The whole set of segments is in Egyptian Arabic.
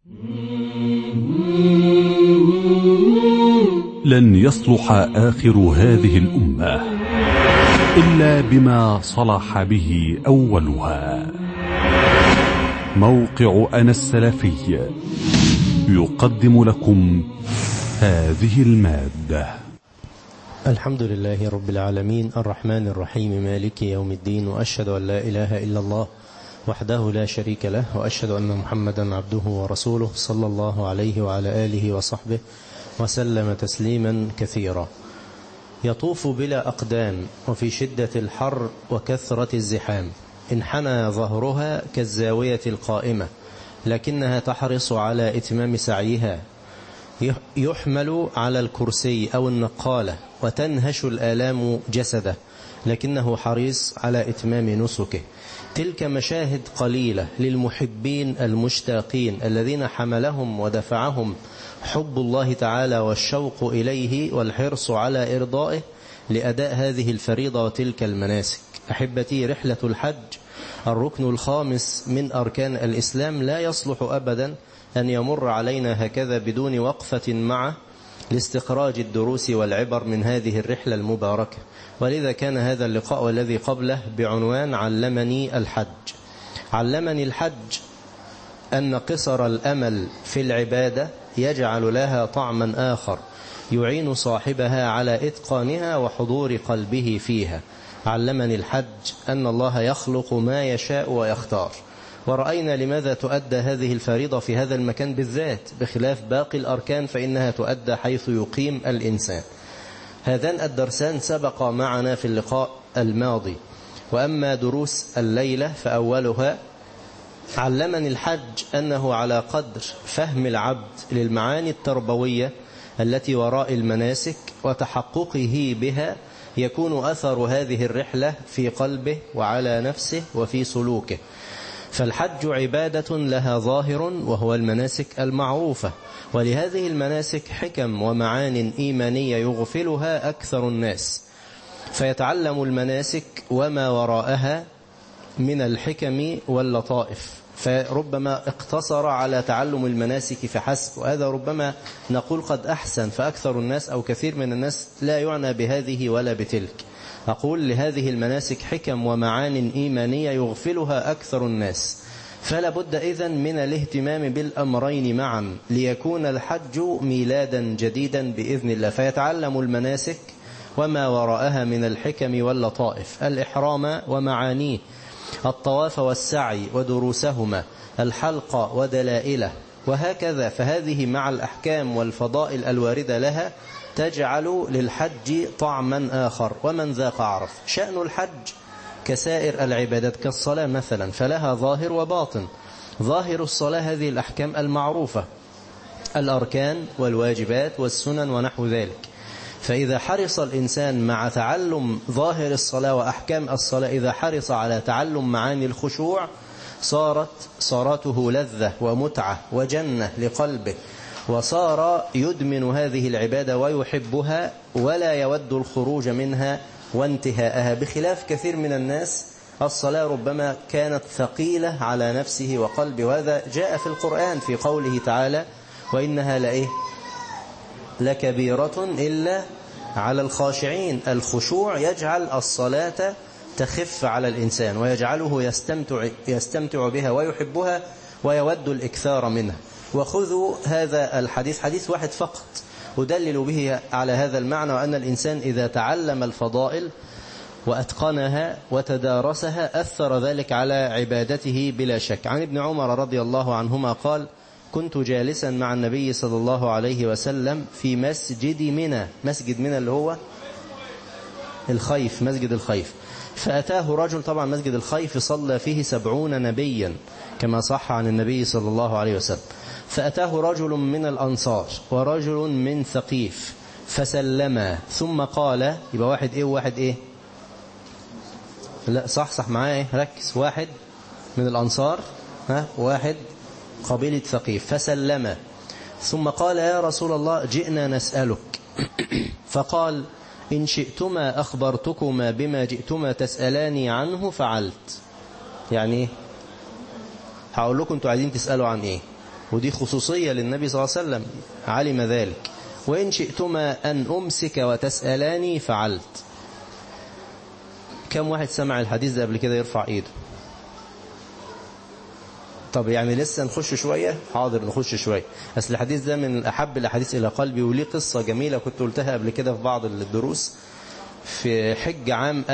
لن يصلح آخر هذه الأمة إلا بما صلح به أولها موقع أنا السلفي يقدم لكم هذه المادة الحمد لله رب العالمين الرحمن الرحيم مالك يوم الدين وأشهد أن لا إله إلا الله وحده لا شريك له وأشهد أن محمدا عبده ورسوله صلى الله عليه وعلى آله وصحبه وسلم تسليما كثيرا يطوف بلا أقدام وفي شدة الحر وكثرة الزحام انحنى ظهرها كالزاوية القائمة لكنها تحرص على إتمام سعيها يحمل على الكرسي أو النقالة وتنهش الآلام جسده لكنه حريص على إتمام نسكه تلك مشاهد قليلة للمحبين المشتاقين الذين حملهم ودفعهم حب الله تعالى والشوق إليه والحرص على إرضائه لأداء هذه الفريضة وتلك المناسك أحبتي رحلة الحج الركن الخامس من أركان الإسلام لا يصلح أبدا أن يمر علينا هكذا بدون وقفة معه لاستخراج الدروس والعبر من هذه الرحلة المباركة ولذا كان هذا اللقاء والذي قبله بعنوان علمني الحج علمني الحج أن قصر الأمل في العبادة يجعل لها طعما آخر يعين صاحبها على إتقانها وحضور قلبه فيها علمني الحج أن الله يخلق ما يشاء ويختار ورأينا لماذا تؤدى هذه الفريضة في هذا المكان بالذات بخلاف باقي الأركان فإنها تؤدى حيث يقيم الإنسان هذان الدرسان سبق معنا في اللقاء الماضي وأما دروس الليلة فأولها علمني الحج أنه على قدر فهم العبد للمعاني التربوية التي وراء المناسك وتحققه بها يكون أثر هذه الرحلة في قلبه وعلى نفسه وفي سلوكه فالحج عبادة لها ظاهر وهو المناسك المعروفة ولهذه المناسك حكم ومعان إيمانية يغفلها أكثر الناس فيتعلم المناسك وما وراءها من الحكم واللطائف فربما اقتصر على تعلم المناسك فحسب وهذا ربما نقول قد أحسن فأكثر الناس أو كثير من الناس لا يعنى بهذه ولا بتلك أقول لهذه المناسك حكم ومعان إيمانية يغفلها أكثر الناس فلا بد إذن من الاهتمام بالأمرين معا ليكون الحج ميلادا جديدا بإذن الله فيتعلم المناسك وما وراءها من الحكم واللطائف الإحرام ومعانيه الطواف والسعي ودروسهما الحلق ودلائله وهكذا فهذه مع الأحكام والفضائل الواردة لها تجعل للحج طعما آخر ومن ذاق عرف شأن الحج كسائر العبادات كالصلاة مثلا فلها ظاهر وباطن ظاهر الصلاة هذه الأحكام المعروفة الأركان والواجبات والسنن ونحو ذلك فإذا حرص الإنسان مع تعلم ظاهر الصلاة وأحكام الصلاة إذا حرص على تعلم معاني الخشوع صارت صارته لذة ومتعة وجنة لقلبه وصار يدمن هذه العبادة ويحبها ولا يود الخروج منها وانتهاءها بخلاف كثير من الناس الصلاة ربما كانت ثقيلة على نفسه وقلبه وهذا جاء في القرآن في قوله تعالى وإنها لإيه لكبيرة إلا على الخاشعين الخشوع يجعل الصلاة تخف على الإنسان ويجعله يستمتع, يستمتع بها ويحبها ويود الإكثار منها وخذوا هذا الحديث حديث واحد فقط أدلل به على هذا المعنى وأن الإنسان إذا تعلم الفضائل وأتقنها وتدارسها أثر ذلك على عبادته بلا شك عن ابن عمر رضي الله عنهما قال كنت جالسا مع النبي صلى الله عليه وسلم في مسجد منى مسجد منى اللي هو الخيف مسجد الخيف فأتاه رجل طبعا مسجد الخيف صلى فيه سبعون نبيا كما صح عن النبي صلى الله عليه وسلم فأتاه رجل من الأنصار ورجل من ثقيف فسلما ثم قال يبقى واحد ايه وواحد ايه لا صح صح معايا ايه ركز واحد من الأنصار ها واحد قبيلة ثقيف فسلم ثم قال يا رسول الله جئنا نسألك فقال إن شئتما أخبرتكما بما جئتما تسألاني عنه فعلت يعني هقول لكم انتوا عايزين تسألوا عن ايه ودي خصوصية للنبي صلى الله عليه وسلم علم ذلك وإن شئتما أن أمسك وتسألاني فعلت كم واحد سمع الحديث ده قبل كده يرفع ايده طب يعني لسه نخش شوية حاضر نخش شوية أصل الحديث ده من أحب الأحاديث إلى قلبي وليه قصة جميلة كنت قلتها قبل كده في بعض الدروس في حج عام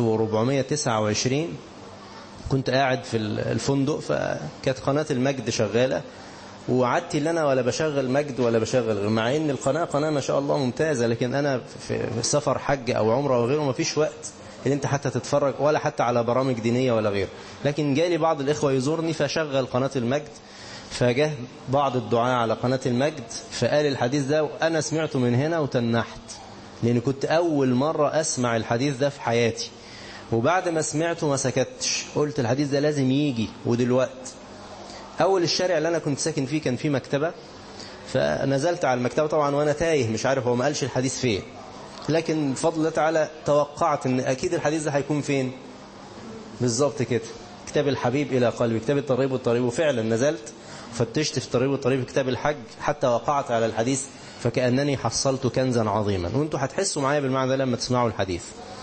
1429 كنت قاعد في الفندق فكانت قناة المجد شغالة وعدت اللي أنا ولا بشغل مجد ولا بشغل مع إن القناة قناة ما شاء الله ممتازة لكن أنا في سفر حج أو عمرة وغيره ما فيش وقت اللي انت حتى تتفرج ولا حتى على برامج دينية ولا غيره لكن جالي بعض الإخوة يزورني فشغل قناة المجد فجاه بعض الدعاء على قناة المجد فقال الحديث ده وأنا سمعته من هنا وتنحت لأن كنت أول مرة أسمع الحديث ده في حياتي وبعد ما سمعته ما سكتش قلت الحديث ده لازم يجي ودلوقت أول الشارع اللي أنا كنت ساكن فيه كان فيه مكتبة فنزلت على المكتبة طبعا وأنا تايه مش عارف هو ما قالش الحديث فين لكن بفضل الله تعالى توقعت ان اكيد الحديث ده هيكون فين بالظبط كده كتاب الحبيب الى قلبي كتاب الترغيب والترهيب وفعلا نزلت فتشت في الترغيب والترهيب في كتاب الحج حتى وقعت على الحديث فكأنني حصلت كنزا عظيما وانتم هتحسوا معايا بالمعنى ده لما تسمعوا الحديث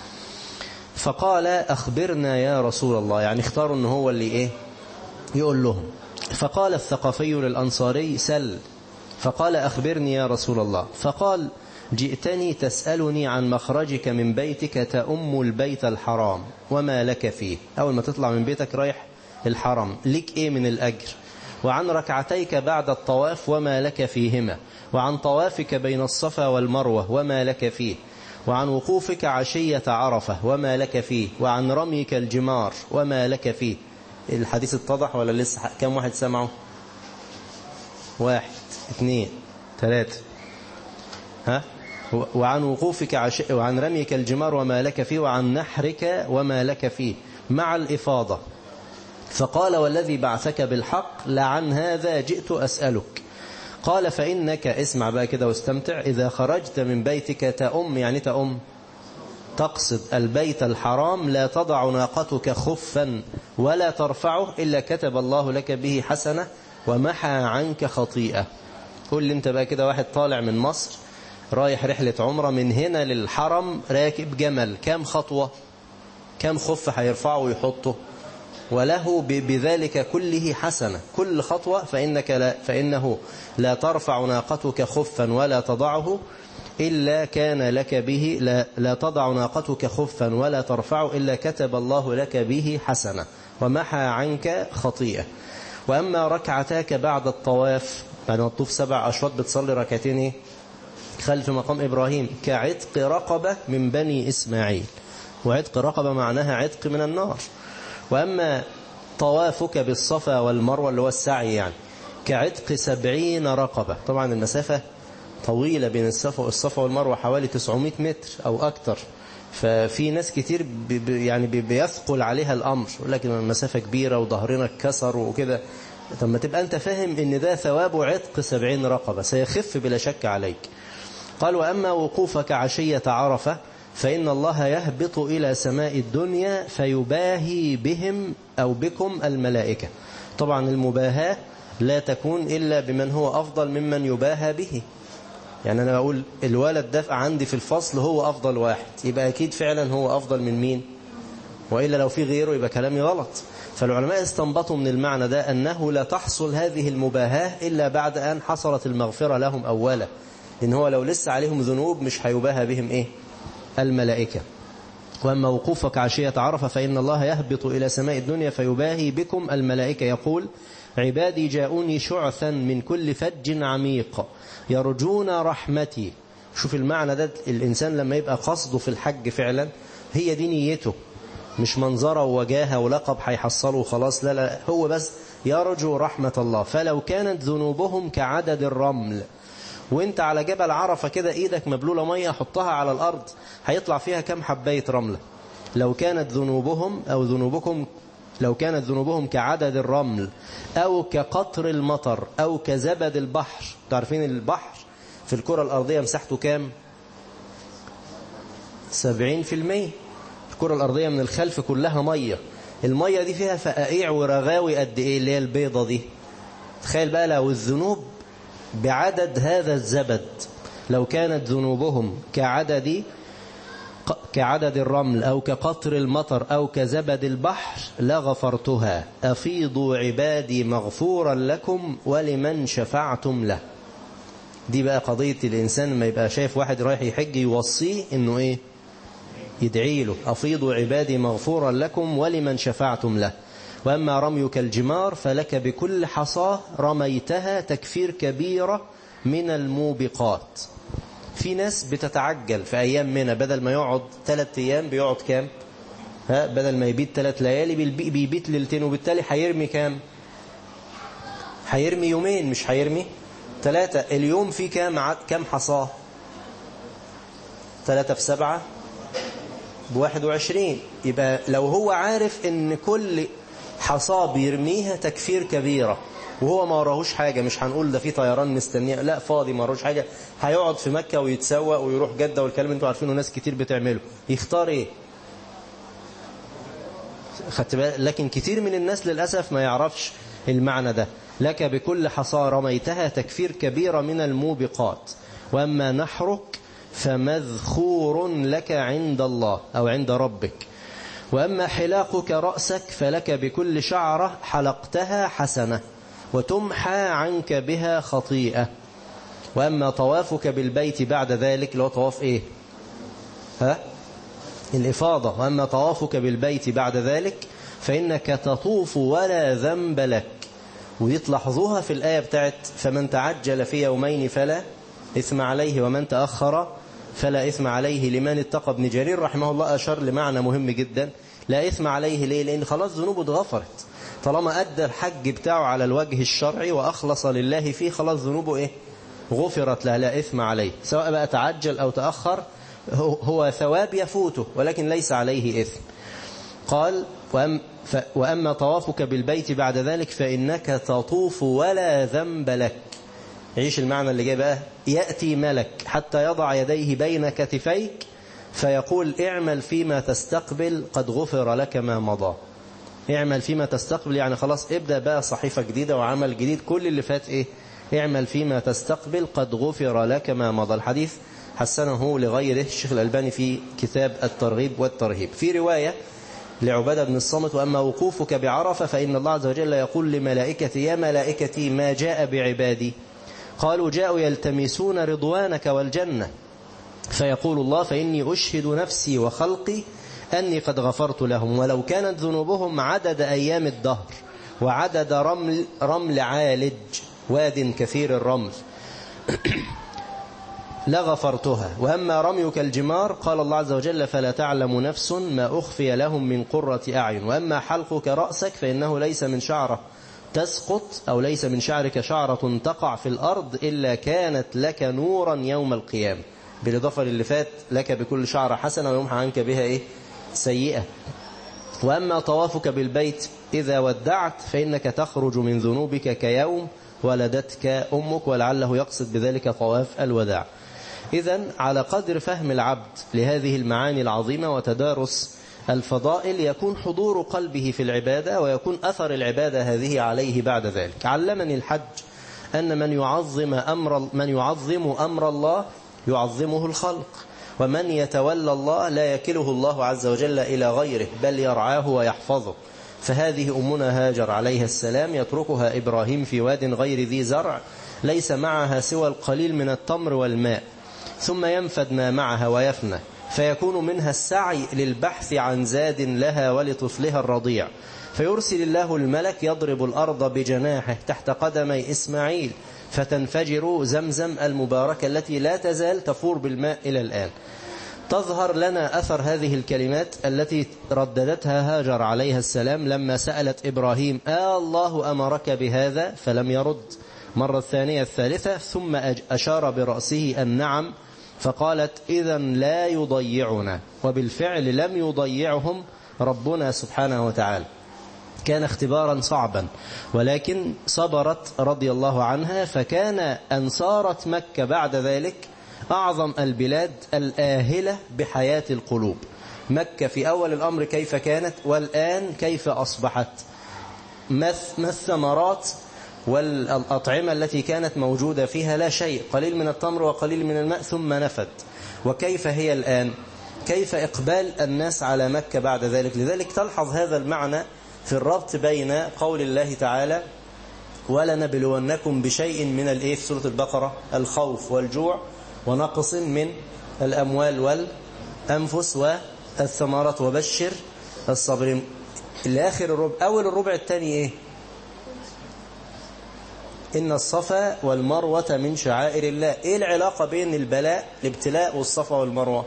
فقال أخبرنا يا رسول الله يعني اختاروا ان هو اللي ايه يقول لهم فقال الثقفي للأنصاري سل فقال أخبرني يا رسول الله فقال جئتني تسألني عن مخرجك من بيتك تأم البيت الحرام وما لك فيه أول ما تطلع من بيتك رايح الحرم لك إيه من الأجر وعن ركعتيك بعد الطواف وما لك فيهما وعن طوافك بين الصفا والمروة وما لك فيه وعن وقوفك عشية عرفة وما لك فيه وعن رميك الجمار وما لك فيه الحديث اتضح ولا لسه كم واحد سمعه واحد اثنين ثلاثة ها وعن وقوفك عش... وعن رميك الجمار وما لك فيه وعن نحرك وما لك فيه مع الإفاضة فقال والذي بعثك بالحق لعن هذا جئت أسألك قال فإنك اسمع بقى كده واستمتع إذا خرجت من بيتك تأم يعني تأم تقصد البيت الحرام لا تضع ناقتك خفا ولا ترفعه إلا كتب الله لك به حسنة ومحى عنك خطيئة قول لي انت بقى كده واحد طالع من مصر رايح رحلة عمرة من هنا للحرم راكب جمل كام خطوة كام خف هيرفعه ويحطه وله بذلك كله حسنة كل خطوة فإنك لا فإنه لا ترفع ناقتك خفا ولا تضعه إلا كان لك به لا, لا تضع ناقتك خفا ولا ترفعه إلا كتب الله لك به حسنة ومحى عنك خطيئة وأما ركعتاك بعد الطواف بعد ما تطوف سبع أشواط بتصلي ركعتين خلف مقام إبراهيم كعتق رقبة من بني إسماعيل وعتق رقبة معناها عتق من النار وأما طوافك بالصفا والمروة اللي هو السعي يعني كعتق سبعين رقبة طبعا المسافة طويلة بين الصفا والصفا والمروة حوالي 900 متر أو أكتر ففي ناس كتير بي يعني بيثقل عليها الأمر لكن المسافة كبيرة وظهرنا اتكسر وكده طب ما تبقى أنت فاهم إن ده ثواب عتق سبعين رقبة سيخف بلا شك عليك قال وأما وقوفك عشية عرفة فإن الله يهبط إلى سماء الدنيا فيباهي بهم أو بكم الملائكة طبعا المباهاة لا تكون إلا بمن هو أفضل ممن يباهى به يعني أنا بقول الولد ده عندي في الفصل هو أفضل واحد يبقى أكيد فعلا هو أفضل من مين وإلا لو في غيره يبقى كلامي غلط فالعلماء استنبطوا من المعنى ده أنه لا تحصل هذه المباهاة إلا بعد أن حصلت المغفرة لهم أولا إن هو لو لسه عليهم ذنوب مش هيباهى بهم إيه الملائكة وأما وقوفك عشية عرفة فإن الله يهبط إلى سماء الدنيا فيباهي بكم الملائكة يقول عبادي جاءوني شعثا من كل فج عميق يرجون رحمتي شوف المعنى ده الإنسان لما يبقى قصده في الحج فعلا هي دي نيته مش منظرة ووجاهة ولقب هيحصله خلاص لا لا هو بس يرجو رحمة الله فلو كانت ذنوبهم كعدد الرمل وانت على جبل عرفة كده ايدك مبلولة مية حطها على الارض هيطلع فيها كم حباية رملة لو كانت ذنوبهم او ذنوبكم لو كانت ذنوبهم كعدد الرمل او كقطر المطر او كزبد البحر تعرفين البحر في الكرة الارضية مساحته كام سبعين في المية الكرة الارضية من الخلف كلها مية المية دي فيها فقائع ورغاوي قد ايه اللي هي البيضة دي تخيل بقى لو الذنوب بعدد هذا الزبد لو كانت ذنوبهم كعدد كعدد الرمل أو كقطر المطر أو كزبد البحر لغفرتها أفيضوا عبادي مغفورا لكم ولمن شفعتم له دي بقى قضية الإنسان ما يبقى شايف واحد رايح يحج يوصيه إنه إيه يدعي له أفيضوا عبادي مغفورا لكم ولمن شفعتم له وأما رميك الجمار فلك بكل حصاه رميتها تكفير كبيرة من الموبقات في ناس بتتعجل في أيام منى بدل ما يقعد ثلاث أيام بيقعد كام ها بدل ما يبيت ثلاث ليالي بيبيت ليلتين وبالتالي هيرمي كام هيرمي يومين مش هيرمي ثلاثة اليوم في كام كام حصاه ثلاثة في سبعة بواحد وعشرين يبقى لو هو عارف ان كل حصاه بيرميها تكفير كبيرة وهو ما وراهوش حاجة مش هنقول ده في طيران مستنيه لا فاضي ما وراهوش حاجة هيقعد في مكة ويتسوق ويروح جدة والكلام انتوا عارفينه ناس كتير بتعمله يختار ايه خدت لكن كتير من الناس للأسف ما يعرفش المعنى ده لك بكل حصى رميتها تكفير كبيرة من الموبقات وأما نحرك فمذخور لك عند الله أو عند ربك وأما حلاقك رأسك فلك بكل شعرة حلقتها حسنة وتمحى عنك بها خطيئة وأما طوافك بالبيت بعد ذلك لو طواف إيه ها الإفاضة وأما طوافك بالبيت بعد ذلك فإنك تطوف ولا ذنب لك ودي تلاحظوها في الآية بتاعت فمن تعجل في يومين فلا إثم عليه ومن تأخر فلا إثم عليه لمن اتقى ابن جرير رحمه الله أشار لمعنى مهم جدا لا إثم عليه ليه لأن خلاص ذنوبه اتغفرت طالما أدى الحج بتاعه على الوجه الشرعي وأخلص لله فيه خلاص ذنوبه إيه غفرت لا لا إثم عليه سواء بقى تعجل أو تأخر هو ثواب يفوته ولكن ليس عليه إثم قال وأم ف وأما طوافك بالبيت بعد ذلك فإنك تطوف ولا ذنب لك عيش المعنى اللي جاي بقى يأتي ملك حتى يضع يديه بين كتفيك فيقول اعمل فيما تستقبل قد غفر لك ما مضى اعمل فيما تستقبل يعني خلاص ابدأ بقى صحيفة جديدة وعمل جديد كل اللي فات ايه اعمل فيما تستقبل قد غفر لك ما مضى الحديث حسنه لغيره الشيخ الألباني في كتاب الترغيب والترهيب في رواية لعبادة بن الصامت وأما وقوفك بعرفة فإن الله عز وجل يقول لملائكتي يا ملائكتي ما جاء بعبادي قالوا جاءوا يلتمسون رضوانك والجنة فيقول الله فإني أشهد نفسي وخلقي أني قد غفرت لهم ولو كانت ذنوبهم عدد أيام الدهر وعدد رمل, رمل عالج واد كثير الرمل لغفرتها وأما رميك الجمار قال الله عز وجل فلا تعلم نفس ما أخفي لهم من قرة أعين وأما حلقك رأسك فإنه ليس من شعره تسقط أو ليس من شعرك شعرة تقع في الأرض إلا كانت لك نورا يوم القيامة بالإضافة للي فات لك بكل شعر حسنة ويمحى عنك بها إيه سيئة وأما طوافك بالبيت إذا ودعت فإنك تخرج من ذنوبك كيوم ولدتك أمك ولعله يقصد بذلك طواف الوداع إذا على قدر فهم العبد لهذه المعاني العظيمة وتدارس الفضائل يكون حضور قلبه في العبادة ويكون أثر العبادة هذه عليه بعد ذلك علمني الحج أن من يعظم أمر من يعظم أمر الله يعظمه الخلق ومن يتولى الله لا يكله الله عز وجل إلى غيره بل يرعاه ويحفظه فهذه أمنا هاجر عليها السلام يتركها إبراهيم في واد غير ذي زرع ليس معها سوى القليل من التمر والماء ثم ينفد ما معها ويفنى فيكون منها السعي للبحث عن زاد لها ولطفلها الرضيع فيرسل الله الملك يضرب الأرض بجناحه تحت قدمي إسماعيل فتنفجر زمزم المباركة التي لا تزال تفور بالماء إلى الآن تظهر لنا أثر هذه الكلمات التي رددتها هاجر عليها السلام لما سألت إبراهيم آه الله أمرك بهذا فلم يرد مرة الثانية الثالثة ثم أشار برأسه النعم فقالت إذا لا يضيعنا وبالفعل لم يضيعهم ربنا سبحانه وتعالى كان اختبارا صعبا ولكن صبرت رضي الله عنها فكان أن صارت مكة بعد ذلك أعظم البلاد الآهلة بحياة القلوب مكة في أول الأمر كيف كانت والآن كيف أصبحت ما الثمرات والأطعمة التي كانت موجودة فيها لا شيء قليل من التمر وقليل من الماء ثم نفد وكيف هي الآن كيف إقبال الناس على مكة بعد ذلك لذلك تلحظ هذا المعنى في الربط بين قول الله تعالى ولنبلونكم بشيء من الايه في سوره البقره الخوف والجوع ونقص من الاموال والانفس والثمرات وبشر الصابرين الاخر الربع اول الربع الثاني ايه ان الصفا والمروه من شعائر الله ايه العلاقه بين البلاء الابتلاء والصفا والمروه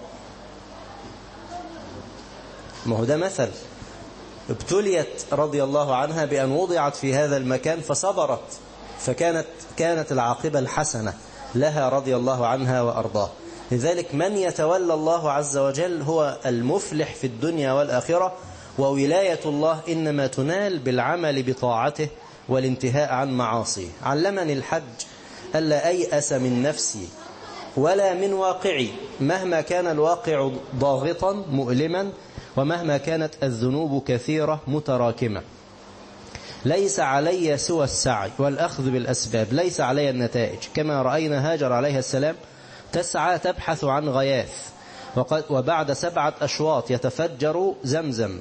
ما هو ده مثل ابتليت رضي الله عنها بأن وضعت في هذا المكان فصبرت فكانت كانت العاقبة الحسنة لها رضي الله عنها وأرضاه لذلك من يتولى الله عز وجل هو المفلح في الدنيا والآخرة وولاية الله إنما تنال بالعمل بطاعته والانتهاء عن معاصيه علمني الحج ألا أيأس من نفسي ولا من واقعي مهما كان الواقع ضاغطا مؤلما ومهما كانت الذنوب كثيرة متراكمة ليس علي سوى السعي والأخذ بالأسباب ليس علي النتائج كما رأينا هاجر عليه السلام تسعى تبحث عن غياث وقد وبعد سبعة أشواط يتفجر زمزم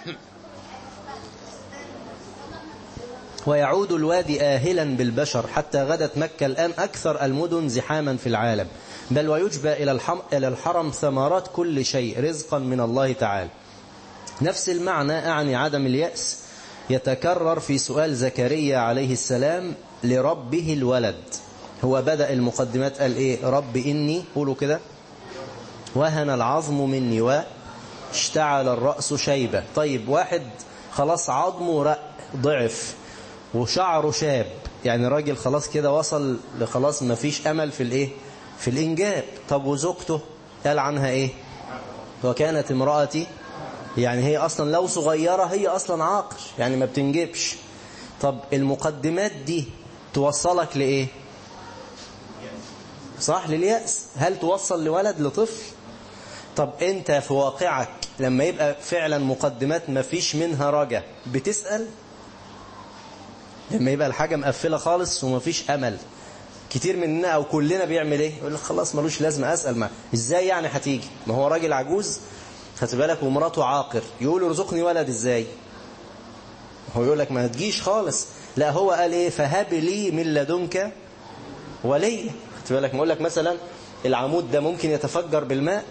ويعود الوادي آهلا بالبشر حتى غدت مكة الآن أكثر المدن زحاما في العالم بل ويجبى إلى الحرم ثمرات كل شيء رزقا من الله تعالى نفس المعنى أعني عدم اليأس يتكرر في سؤال زكريا عليه السلام لربه الولد هو بدأ المقدمات قال إيه رب إني قولوا كده وهن العظم مني واشتعل الرأس شيبة طيب واحد خلاص عظمه رق ضعف وشعره شاب يعني راجل خلاص كده وصل لخلاص ما فيش أمل في الإيه في الإنجاب طب وزوجته قال عنها إيه وكانت امرأتي يعني هي أصلا لو صغيرة هي أصلا عاقر يعني ما بتنجبش طب المقدمات دي توصلك لإيه صح لليأس هل توصل لولد لطفل طب انت في واقعك لما يبقى فعلا مقدمات ما فيش منها رجا بتسأل لما يبقى الحاجة مقفلة خالص وما فيش أمل كتير مننا أو كلنا بيعمل إيه يقول لك خلاص ملوش لازمة أسأل ما إزاي يعني هتيجي ما هو راجل عجوز خدت بالك ومراته عاقر يقول ارزقني ولد إزاي هو يقول لك ما تجيش خالص لا هو قال إيه فهب لي من لدنك ولي خدت بالك ما يقول لك مثلا العمود ده ممكن يتفجر بالماء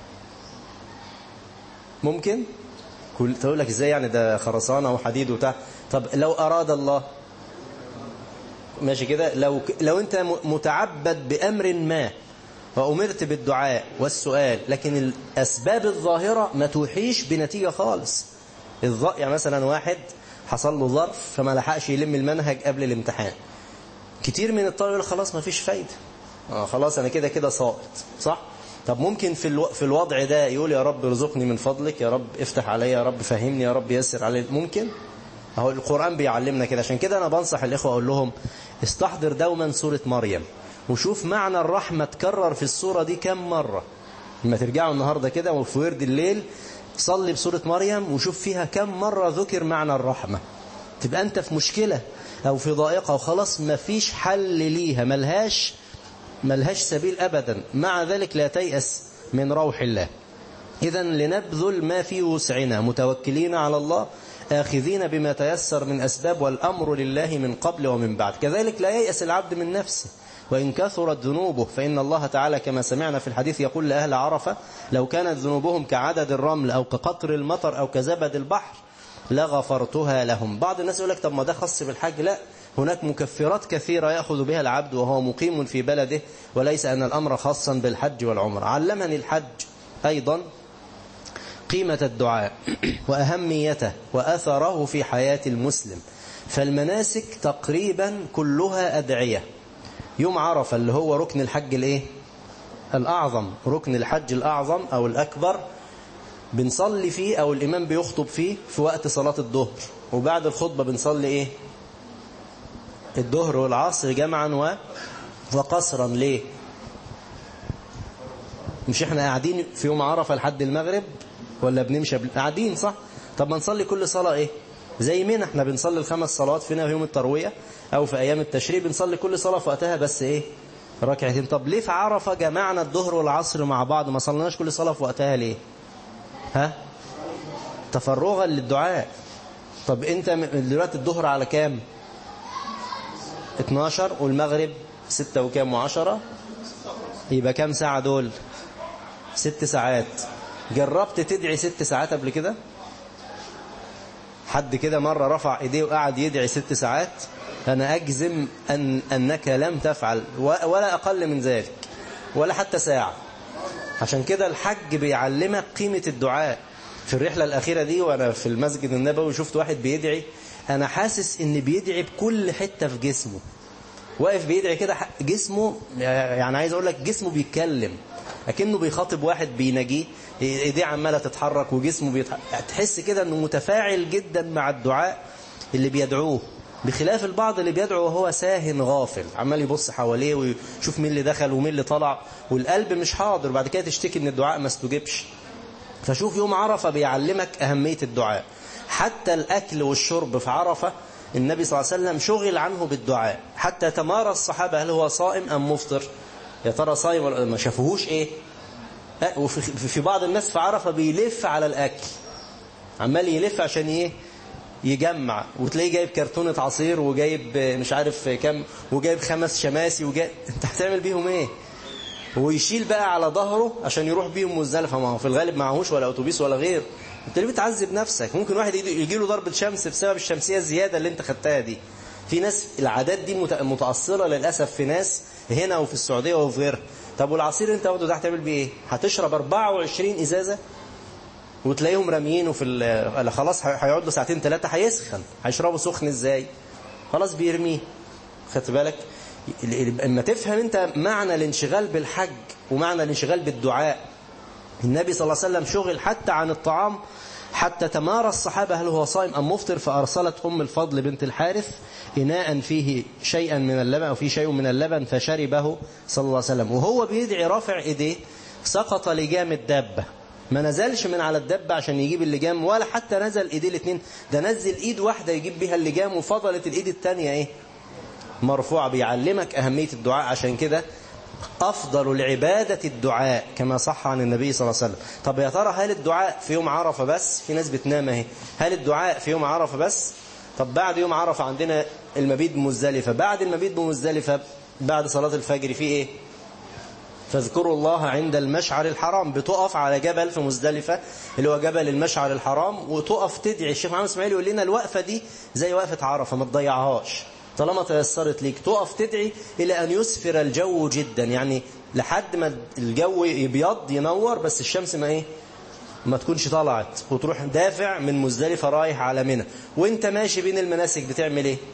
ممكن كل تقول لك ازاي يعني ده خرسانه وحديد وبتاع طب لو اراد الله ماشي كده لو لو انت متعبد بامر ما وامرت بالدعاء والسؤال لكن الاسباب الظاهره ما توحيش بنتيجه خالص يعني مثلا واحد حصل له ظرف فما لحقش يلم المنهج قبل الامتحان كتير من الطلبه يقول خلاص ما فيش فايده آه خلاص انا كده كده ساقط صح طب ممكن في الو... في الوضع ده يقول يا رب ارزقني من فضلك يا رب افتح علي يا رب فهمني يا رب يسر علي ممكن اهو القرآن بيعلمنا كده عشان كده انا بنصح الاخوه اقول لهم استحضر دوما سورة مريم وشوف معنى الرحمة تكرر في السورة دي كم مرة لما ترجعوا النهاردة كده وفي ورد الليل صلي بسورة مريم وشوف فيها كم مرة ذكر معنى الرحمة تبقى انت في مشكلة او في ضائقة وخلاص مفيش حل ليها ملهاش ملهاش سبيل أبدا مع ذلك لا تيأس من روح الله إذا لنبذل ما في وسعنا متوكلين على الله آخذين بما تيسر من أسباب والأمر لله من قبل ومن بعد كذلك لا ييأس العبد من نفسه وإن كثرت ذنوبه فإن الله تعالى كما سمعنا في الحديث يقول لأهل عرفة لو كانت ذنوبهم كعدد الرمل أو كقطر المطر أو كزبد البحر لغفرتها لهم بعض الناس يقول لك طب ما ده خاص بالحج لا هناك مكفرات كثيرة يأخذ بها العبد وهو مقيم في بلده وليس أن الأمر خاصا بالحج والعمر علمني الحج أيضا قيمة الدعاء وأهميته وأثره في حياة المسلم فالمناسك تقريبا كلها أدعية يوم عرفة اللي هو ركن الحج الايه الأعظم ركن الحج الأعظم أو الأكبر بنصلي فيه أو الإمام بيخطب فيه في وقت صلاة الظهر وبعد الخطبة بنصلي إيه الظهر والعصر جمعا و... وقصرا ليه مش احنا قاعدين في يوم عرفة لحد المغرب ولا بنمشي قاعدين صح طب ما نصلي كل صلاة ايه زي مين احنا بنصلي الخمس صلوات فينا في يوم التروية او في ايام التشريق بنصلي كل صلاة في وقتها بس ايه ركعتين طب ليه في عرفة جمعنا الظهر والعصر مع بعض ما صليناش كل صلاة في وقتها ليه ها تفرغا للدعاء طب انت دلوقتي الظهر على كام 12 والمغرب 6 وكام وعشرة يبقى كام ساعة دول ست ساعات جربت تدعي ست ساعات قبل كده حد كده مرة رفع ايديه وقعد يدعي ست ساعات أنا أجزم أن أنك لم تفعل ولا أقل من ذلك ولا حتى ساعة عشان كده الحج بيعلمك قيمة الدعاء في الرحلة الأخيرة دي وأنا في المسجد النبوي شفت واحد بيدعي أنا حاسس إن بيدعي بكل حتة في جسمه واقف بيدعي كده جسمه يعني عايز أقول لك جسمه بيتكلم أكنه بيخاطب واحد بيناجيه ايديه عمالة تتحرك وجسمه بيتحرك تحس كده أنه متفاعل جدا مع الدعاء اللي بيدعوه بخلاف البعض اللي بيدعو وهو ساهن غافل عمال يبص حواليه ويشوف مين اللي دخل ومين اللي طلع والقلب مش حاضر بعد كده تشتكي ان الدعاء ما استجبش فشوف يوم عرفة بيعلمك أهمية الدعاء حتى الأكل والشرب في عرفة النبي صلى الله عليه وسلم شغل عنه بالدعاء حتى تمارى الصحابة هل هو صائم أم مفطر يا ترى صائم ولا ما شافوهوش إيه وفي بعض الناس في عرفة بيلف على الأكل عمال يلف عشان إيه يجمع وتلاقيه جايب كرتونة عصير وجايب مش عارف كم وجايب خمس شماسي وجايب انت هتعمل بيهم ايه ويشيل بقى على ظهره عشان يروح بيهم مزدلفه ما هو في الغالب معهوش ولا اتوبيس ولا غير انت ليه بتعذب نفسك ممكن واحد يجي له ضربه شمس بسبب الشمسيه الزياده اللي انت خدتها دي في ناس العادات دي متأصلة للأسف في ناس هنا وفي السعودية وفي غيرها طب والعصير انت واخده ده هتعمل بيه ايه هتشرب 24 ازازة وتلاقيهم راميينه في خلاص هيقعد له ساعتين ثلاثة هيسخن هيشربه سخن ازاي خلاص بيرميه خدت بالك اما تفهم انت معنى الانشغال بالحج ومعنى الانشغال بالدعاء النبي صلى الله عليه وسلم شغل حتى عن الطعام حتى تمارى الصحابة هل هو صائم أم مفطر فأرسلت أم الفضل بنت الحارث إناء فيه شيئا من اللبن أو فيه شيء من اللبن فشربه صلى الله عليه وسلم وهو بيدعي رافع إيديه سقط لجام الدابة ما نزلش من على الدبة عشان يجيب اللجام ولا حتى نزل ايديه الاثنين ده نزل ايد واحدة يجيب بيها اللجام وفضلت الايد الثانية ايه مرفوعة بيعلمك أهمية الدعاء عشان كده أفضل العبادة الدعاء كما صح عن النبي صلى الله عليه وسلم طب يا ترى هل الدعاء في يوم عرفة بس في ناس بتنام اهي هل الدعاء في يوم عرفة بس طب بعد يوم عرفة عندنا المبيت بمزدلفة بعد المبيت بمزدلفة بعد صلاة الفجر في ايه فاذكروا الله عند المشعر الحرام بتقف على جبل في مزدلفة اللي هو جبل المشعر الحرام وتقف تدعي الشيخ محمد اسماعيل يقول لنا الوقفة دي زي وقفة عرفة ما تضيعهاش طالما تيسرت ليك تقف تدعي إلى أن يسفر الجو جدا يعني لحد ما الجو يبيض ينور بس الشمس ما إيه ما تكونش طلعت وتروح دافع من مزدلفة رايح على منى وانت ماشي بين المناسك بتعمل ايه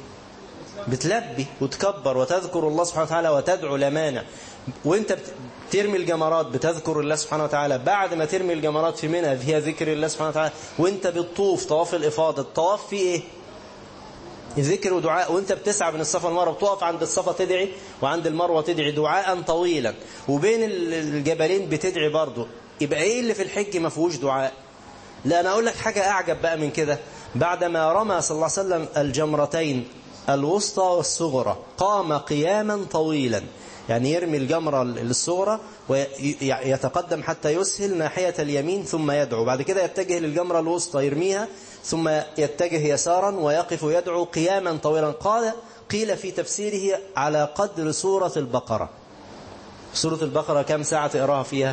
بتلبي وتكبر وتذكر الله سبحانه وتعالى وتدعو لمانع وانت بترمي الجمرات بتذكر الله سبحانه وتعالى بعد ما ترمي الجمرات في منى فيها ذكر الله سبحانه وتعالى وانت بتطوف طواف الإفاضة الطواف فيه ايه ذكر ودعاء وانت بتسعى من الصفا والمروه بتقف عند الصفا تدعي وعند المروه تدعي دعاء طويلا وبين الجبلين بتدعي برضه يبقى ايه اللي في الحج ما فيهوش دعاء لا انا اقول لك حاجه اعجب بقى من كده بعدما رمى صلى الله عليه وسلم الجمرتين الوسطى والصغرى قام قياما طويلا يعني يرمي الجمرة الصغرى ويتقدم حتى يسهل ناحية اليمين ثم يدعو بعد كده يتجه للجمرة الوسطى يرميها ثم يتجه يسارا ويقف يدعو قياما طويلا قال قيل في تفسيره على قدر سورة البقرة سورة البقرة كم ساعة تقراها فيها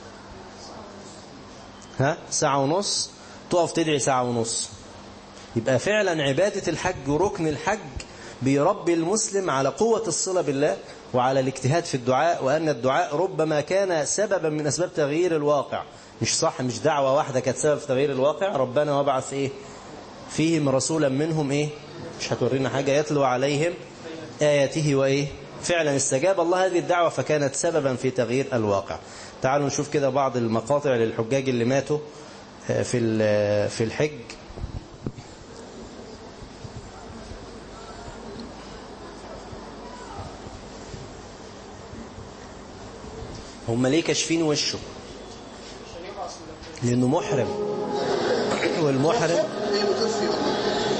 ها ساعة ونص تقف تدعي ساعة ونص يبقى فعلا عبادة الحج وركن الحج بيربي المسلم على قوة الصلة بالله وعلى الاجتهاد في الدعاء وأن الدعاء ربما كان سببا من أسباب تغيير الواقع مش صح مش دعوة واحدة كانت سبب في تغيير الواقع ربنا وبعث إيه فيهم رسولا منهم إيه مش هتورينا حاجة يتلو عليهم آياته وإيه فعلا استجاب الله هذه الدعوة فكانت سببا في تغيير الواقع تعالوا نشوف كده بعض المقاطع للحجاج اللي ماتوا في في الحج هم ليه كاشفين وشه لانه محرم والمحرم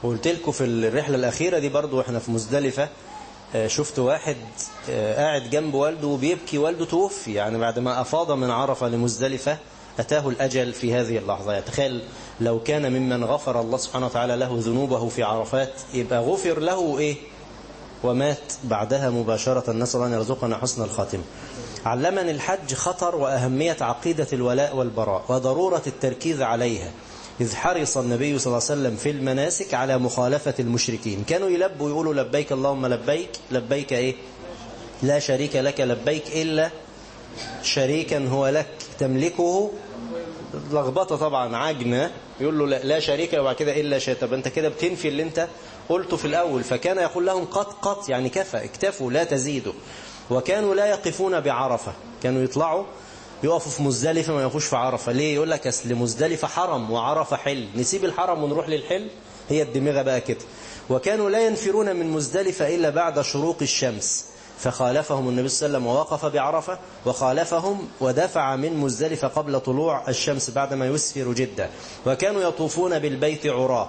وقلت لكم في الرحلة الأخيرة دي برضو احنا في مزدلفة شفت واحد قاعد جنب والده وبيبكي والده توفي يعني بعد ما أفاض من عرفة لمزدلفة أتاه الأجل في هذه اللحظة تخيل لو كان ممن غفر الله سبحانه وتعالى له ذنوبه في عرفات يبقى غفر له إيه ومات بعدها مباشرة نسأل الله أن يرزقنا حسن الخاتمة علمني الحج خطر وأهمية عقيدة الولاء والبراء وضرورة التركيز عليها إذ حرص النبي صلى الله عليه وسلم في المناسك على مخالفة المشركين كانوا يلبوا يقولوا لبيك اللهم لبيك لبيك إيه لا شريك لك لبيك إلا شريكا هو لك تملكه لخبطة طبعا عجنة يقول له لا شريك وبعد كده إلا شيء طب أنت كده بتنفي اللي أنت قلته في الأول فكان يقول لهم قط قط يعني كفى اكتفوا لا تزيدوا وكانوا لا يقفون بعرفة كانوا يطلعوا يقفوا في مزدلفة ما يقفوش في عرفة ليه يقول لك أصل مزدلفة حرم وعرفة حل نسيب الحرم ونروح للحل هي الدماغة بقى كده وكانوا لا ينفرون من مزدلفة إلا بعد شروق الشمس فخالفهم النبي صلى الله عليه وسلم ووقف بعرفة وخالفهم ودفع من مزدلفة قبل طلوع الشمس بعدما يسفر جدا وكانوا يطوفون بالبيت عراه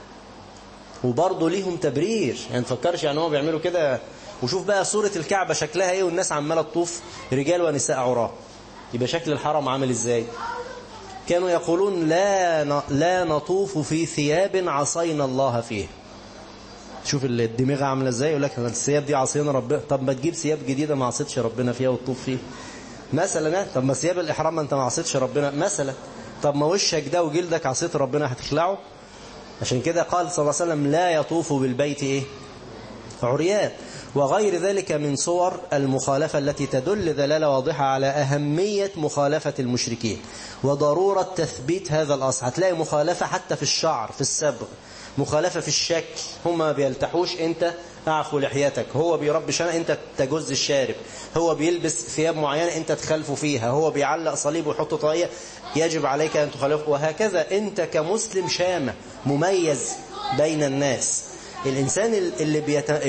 وبرضه ليهم تبرير يعني تفكرش يعني هو بيعملوا كده وشوف بقى صورة الكعبة شكلها ايه والناس عمالة تطوف رجال ونساء عراه يبقى شكل الحرم عامل ازاي كانوا يقولون لا لا نطوف في ثياب عصينا الله فيه شوف الدماغ عامله ازاي يقول لك الثياب دي عصينا ربنا طب ما تجيب ثياب جديده ما عصيتش ربنا فيها وتطوف فيه مثلا طب ما ثياب الاحرام ما انت ما عصيتش ربنا مثلا طب ما وشك ده وجلدك عصيت ربنا هتخلعه عشان كده قال صلى الله عليه وسلم لا يطوف بالبيت ايه عريان وغير ذلك من صور المخالفة التي تدل دلالة واضحة على أهمية مخالفة المشركين وضرورة تثبيت هذا الأصل هتلاقي مخالفة حتى في الشعر في السبغ مخالفة في الشكل هم ما بيلتحوش انت اعفو لحياتك هو بيربي شنة انت تجز الشارب هو بيلبس ثياب معينة انت تخالفه فيها هو بيعلق صليب ويحط طاقية يجب عليك ان تخالفه وهكذا انت كمسلم شامة مميز بين الناس الإنسان اللي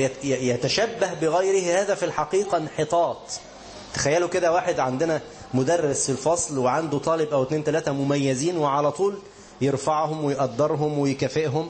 يتشبه بغيره هذا في الحقيقة انحطاط تخيلوا كده واحد عندنا مدرس في الفصل وعنده طالب أو اتنين تلاتة مميزين وعلى طول يرفعهم ويقدرهم ويكافئهم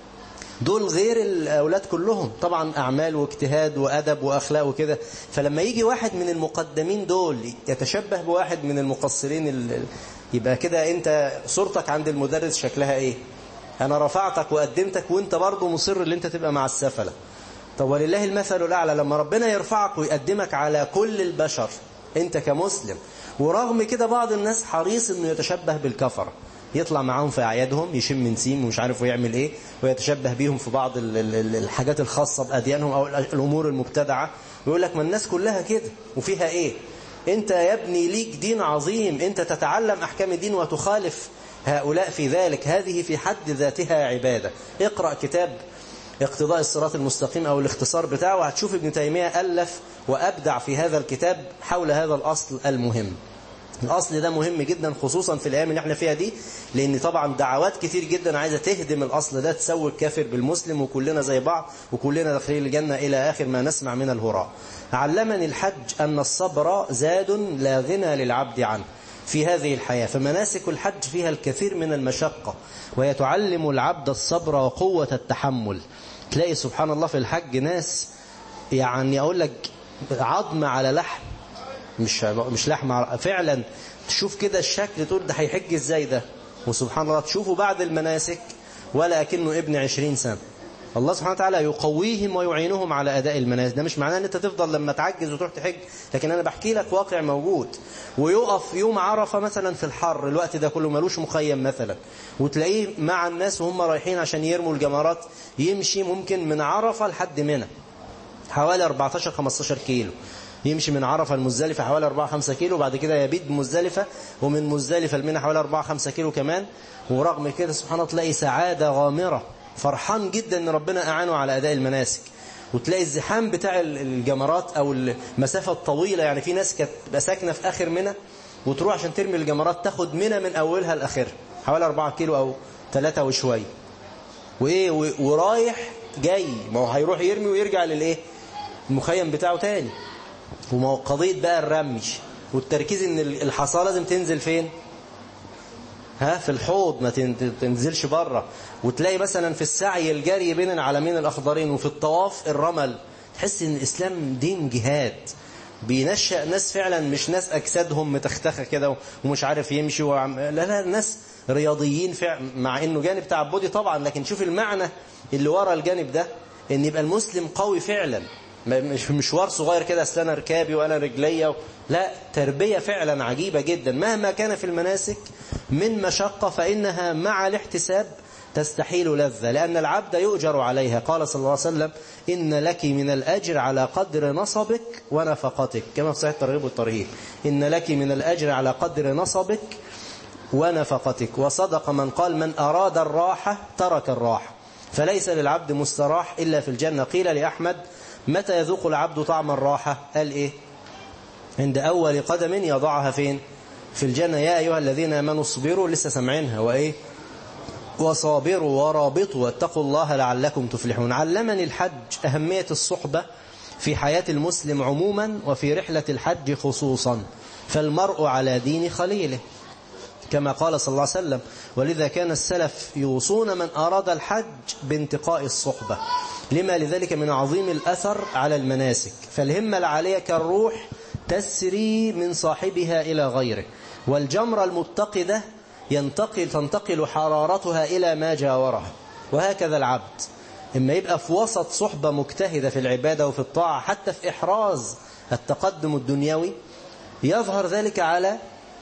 دول غير الأولاد كلهم طبعا أعمال واجتهاد وأدب وأخلاق وكده فلما يجي واحد من المقدمين دول يتشبه بواحد من المقصرين يبقى كده أنت صورتك عند المدرس شكلها إيه أنا رفعتك وقدمتك وانت برضه مصر اللي انت تبقى مع السفلة طب ولله المثل الأعلى لما ربنا يرفعك ويقدمك على كل البشر انت كمسلم ورغم كده بعض الناس حريص انه يتشبه بالكفرة يطلع معاهم في أعيادهم يشم نسيم ومش عارف ويعمل ايه ويتشبه بيهم في بعض الحاجات الخاصة بأديانهم أو الأمور المبتدعة ويقول لك ما الناس كلها كده وفيها ايه انت يا ابني ليك دين عظيم انت تتعلم أحكام الدين وتخالف هؤلاء في ذلك هذه في حد ذاتها عبادة اقرأ كتاب اقتضاء الصراط المستقيم أو الاختصار بتاعه وهتشوف ابن تيمية ألف وأبدع في هذا الكتاب حول هذا الأصل المهم الأصل ده مهم جدا خصوصا في الأيام اللي احنا فيها دي لأن طبعا دعوات كتير جدا عايزة تهدم الأصل ده تسوي الكافر بالمسلم وكلنا زي بعض وكلنا داخلين الجنة إلى آخر ما نسمع من الهراء علمني الحج أن الصبر زاد لا غنى للعبد عنه في هذه الحياة فمناسك الحج فيها الكثير من المشقة وهي تعلم العبد الصبر وقوة التحمل تلاقي سبحان الله في الحج ناس يعني أقول لك عظم على لحم مش مش لحم فعلا تشوف كده الشكل تقول ده هيحج ازاي ده وسبحان الله تشوفه بعد المناسك ولا أكنه ابن عشرين سنة الله سبحانه وتعالى يقويهم ويعينهم على أداء المناسك ده مش معناه ان انت تفضل لما تعجز وتروح تحج لكن انا بحكي لك واقع موجود ويقف يوم عرفة مثلا في الحر الوقت ده كله ملوش مخيم مثلا وتلاقيه مع الناس وهم رايحين عشان يرموا الجمرات يمشي ممكن من عرفة لحد منى حوالي 14-15 كيلو يمشي من عرفة المزدلفة حوالي 4-5 كيلو بعد كده يبيد مزدلفة ومن مزدلفة لمنى حوالي 4-5 كيلو كمان ورغم كده سبحان الله تلاقي سعادة غامرة فرحان جدا ان ربنا اعانه على اداء المناسك وتلاقي الزحام بتاع الجمرات او المسافة الطويلة يعني في ناس كانت ساكنة في اخر منى وتروح عشان ترمي الجمرات تاخد منى من اولها لاخرها حوالي 4 كيلو او 3 وشوية وايه ورايح جاي ما هو هيروح يرمي ويرجع للايه المخيم بتاعه تاني وما هو قضية بقى الرمي والتركيز ان الحصى لازم تنزل فين ها في الحوض ما تنزلش بره وتلاقي مثلا في السعي الجري بين العالمين الأخضرين وفي الطواف الرمل تحس ان الإسلام دين جهاد بينشأ ناس فعلا مش ناس أجسادهم متختخة كده ومش عارف يمشي وعم... لا لا ناس رياضيين فعلا مع انه جانب تعبدي طبعا لكن شوف المعنى اللي ورا الجانب ده ان يبقى المسلم قوي فعلا مش مشوار صغير كده اصل انا ركابي وانا رجليا و... لا تربية فعلا عجيبة جدا مهما كان في المناسك من مشقة فإنها مع الاحتساب تستحيل لذة لأن العبد يؤجر عليها قال صلى الله عليه وسلم إن لك من الأجر على قدر نصبك ونفقتك كما في صحيح الترغيب والترهيب إن لك من الأجر على قدر نصبك ونفقتك وصدق من قال من أراد الراحة ترك الراحة فليس للعبد مستراح إلا في الجنة قيل لأحمد متى يذوق العبد طعم الراحة قال إيه عند أول قدم يضعها فين في الجنة يا أيها الذين آمنوا اصبروا لسه سمعينها وإيه وصابروا ورابطوا واتقوا الله لعلكم تفلحون علمني الحج أهمية الصحبة في حياة المسلم عموما وفي رحلة الحج خصوصا فالمرء على دين خليله كما قال صلى الله عليه وسلم ولذا كان السلف يوصون من أراد الحج بانتقاء الصحبة لما لذلك من عظيم الأثر على المناسك فالهمة العالية كالروح تسري من صاحبها إلى غيره والجمرة المتقدة ينتقل تنتقل حرارتها إلى ما جاورها وهكذا العبد إما يبقى في وسط صحبة مجتهدة في العبادة وفي الطاعة حتى في إحراز التقدم الدنيوي يظهر ذلك على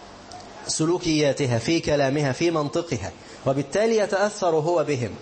سلوكياتها في كلامها في منطقها وبالتالي يتأثر هو بهم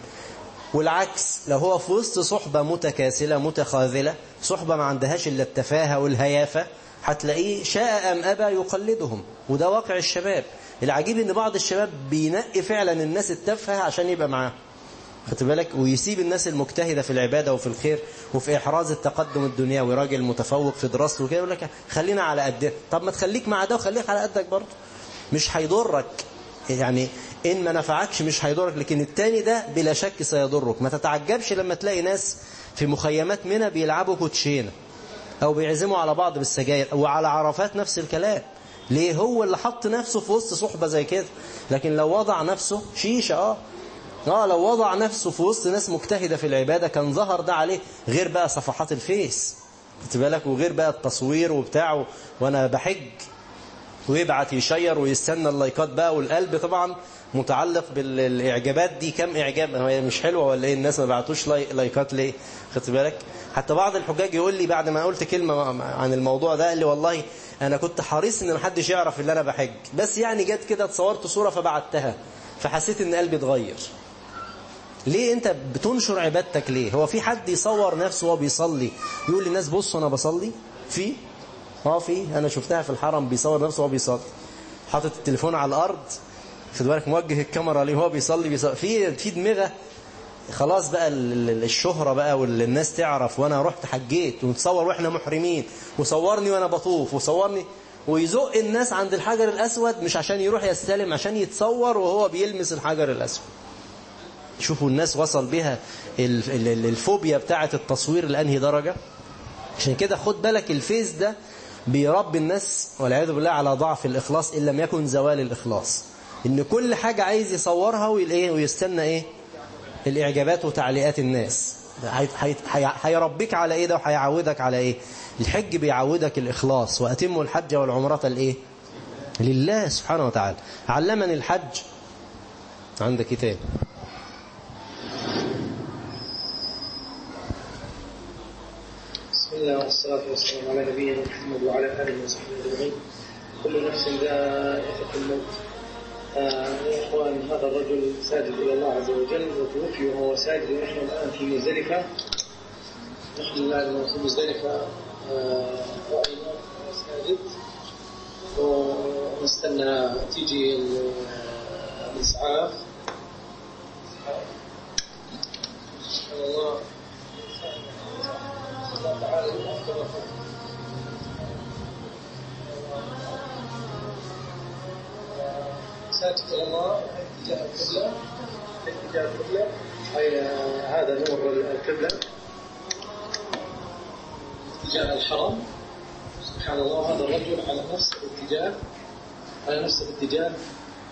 والعكس لو هو في وسط صحبة متكاسلة متخاذلة صحبة ما عندهاش إلا التفاهة والهيافة هتلاقيه شاء أم أبى يقلدهم وده واقع الشباب العجيب ان بعض الشباب بينقي فعلا الناس التافهه عشان يبقى معاه خدت بالك ويسيب الناس المجتهدة في العبادة وفي الخير وفي إحراز التقدم الدنيوي راجل متفوق في دراسته وكده يقول لك خلينا على قدنا طب ما تخليك مع ده وخليك على قدك برضه مش هيضرك يعني إن ما نفعكش مش هيضرك لكن التاني ده بلا شك سيضرك ما تتعجبش لما تلاقي ناس في مخيمات منى بيلعبوا كوتشينه أو بيعزموا على بعض بالسجاير وعلى عرفات نفس الكلام ليه هو اللي حط نفسه في وسط صحبة زي كده لكن لو وضع نفسه شيشة اه اه لو وضع نفسه في وسط ناس مجتهدة في العبادة كان ظهر ده عليه غير بقى صفحات الفيس خدت بالك وغير بقى التصوير وبتاعه وانا بحج ويبعت يشير ويستنى اللايكات بقى والقلب طبعا متعلق بالاعجابات دي كم اعجاب هي مش حلوه ولا ايه الناس ما بعتوش لايكات ليه خدت بالك حتى بعض الحجاج يقول لي بعد ما قلت كلمه عن الموضوع ده قال لي والله انا كنت حريص ان محدش يعرف ان انا بحج بس يعني جت كده اتصورت صوره فبعتها فحسيت ان قلبي اتغير ليه انت بتنشر عبادتك ليه هو في حد يصور نفسه وهو بيصلي يقول للناس بصوا انا بصلي في اه في انا شفتها في الحرم بيصور نفسه وهو بيصلي حاطط التليفون على الارض خد بالك موجه الكاميرا ليه وهو بيصلي بيصلي في في دماغه خلاص بقى الشهرة بقى والناس تعرف وانا رحت حجيت ونتصور واحنا محرمين وصورني وانا بطوف وصورني ويزق الناس عند الحجر الأسود مش عشان يروح يستلم عشان يتصور وهو بيلمس الحجر الأسود شوفوا الناس وصل بها الفوبيا بتاعة التصوير لأنهي درجة عشان كده خد بالك الفيس ده بيربي الناس والعياذ بالله على ضعف الإخلاص إن لم يكن زوال الإخلاص إن كل حاجة عايز يصورها ويستنى إيه الإعجابات وتعليقات الناس هيربيك على إيه ده وهيعودك على إيه الحج بيعودك الإخلاص وأتم الحج والعمرة الإيه لله سبحانه وتعالى علمني الحج عندك إيه تاني بسم الله والصلاة والسلام على نبينا محمد وعلى آله وصحبه أجمعين كل نفس ذائقة الموت يا إخوان هذا الرجل ساجد إلى الله عز وجل وتوفي وهو ساجد ونحن الآن في مزدلفة نحن الآن في مزدلفة رأينا ساجد ونستنى تيجي الإسعاف سبحان الله الله تعالى ساجد إلى الله اتجاه القبلة اتجاه القبلة أي هذا نور القبلة اتجاه الحرم سبحان الله هذا الرجل على نفس الاتجاه على نفس الاتجاه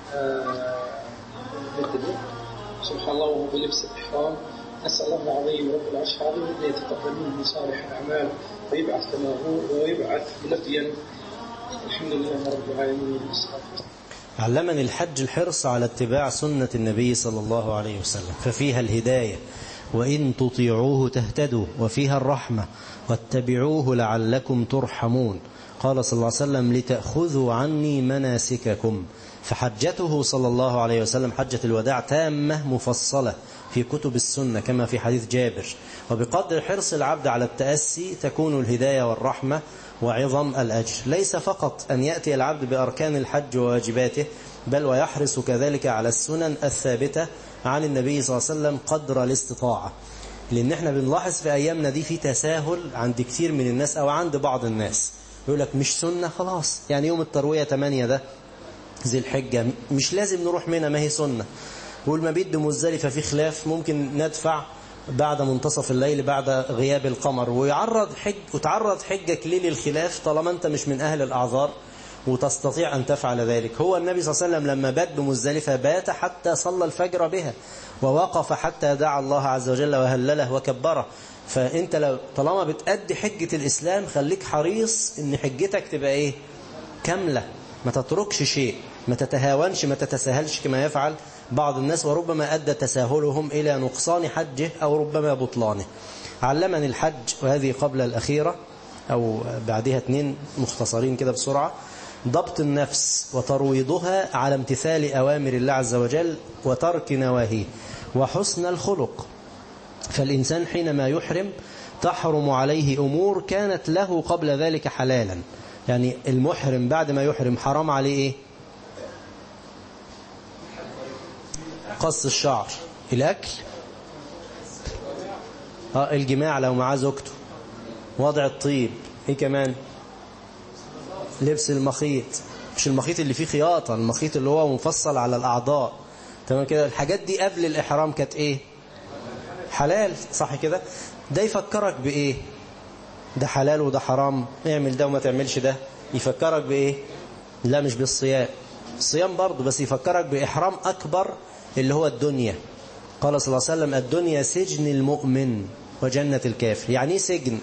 آه، البدو سبحان الله وهو بلبس الإحرام أسأل الله العظيم رب العرش العظيم أن يتقبل منه صالح الأعمال ويبعث كما هو ويبعث ملبيا الحمد لله رب العالمين والصلاة والسلام علمني الحج الحرص على اتباع سنة النبي صلى الله عليه وسلم ففيها الهداية وإن تطيعوه تهتدوا وفيها الرحمة واتبعوه لعلكم ترحمون قال صلى الله عليه وسلم لتأخذوا عني مناسككم فحجته صلى الله عليه وسلم حجة الوداع تامة مفصلة في كتب السنة كما في حديث جابر وبقدر حرص العبد على التأسي تكون الهداية والرحمة وعظم الأجر ليس فقط أن يأتي العبد بأركان الحج وواجباته بل ويحرص كذلك على السنن الثابتة عن النبي صلى الله عليه وسلم قدر الاستطاعة لأن احنا بنلاحظ في أيامنا دي في تساهل عند كثير من الناس أو عند بعض الناس يقول لك مش سنة خلاص يعني يوم التروية 8 ده ذي الحجة مش لازم نروح منها ما هي سنة والمبيت بمزدلفة في خلاف ممكن ندفع بعد منتصف الليل بعد غياب القمر ويعرض حج وتعرض حجك ليه للخلاف طالما انت مش من أهل الأعذار وتستطيع أن تفعل ذلك هو النبي صلى الله عليه وسلم لما بات بمزدلفة بات حتى صلى الفجر بها ووقف حتى دعا الله عز وجل وهلله وكبره فأنت لو طالما بتأدي حجة الإسلام خليك حريص ان حجتك تبقى إيه كاملة ما تتركش شيء ما تتهاونش ما تتساهلش كما يفعل بعض الناس وربما أدى تساهلهم إلى نقصان حجه أو ربما بطلانه علمني الحج وهذه قبل الأخيرة أو بعدها اثنين مختصرين كده بسرعة ضبط النفس وترويضها على امتثال أوامر الله عز وجل وترك نواهيه وحسن الخلق فالإنسان حينما يحرم تحرم عليه أمور كانت له قبل ذلك حلالا يعني المحرم بعد ما يحرم حرام عليه إيه قص الشعر الأكل آه الجماع لو معاه زوجته وضع الطيب ايه كمان لبس المخيط مش المخيط اللي فيه خياطة المخيط اللي هو مفصل على الأعضاء تمام كده الحاجات دي قبل الإحرام كانت ايه حلال صح كده ده يفكرك بإيه ده حلال وده حرام اعمل ده وما تعملش ده يفكرك بإيه لا مش بالصيام الصيام برضه بس يفكرك بإحرام أكبر اللي هو الدنيا قال صلى الله عليه وسلم الدنيا سجن المؤمن وجنة الكافر يعني ايه سجن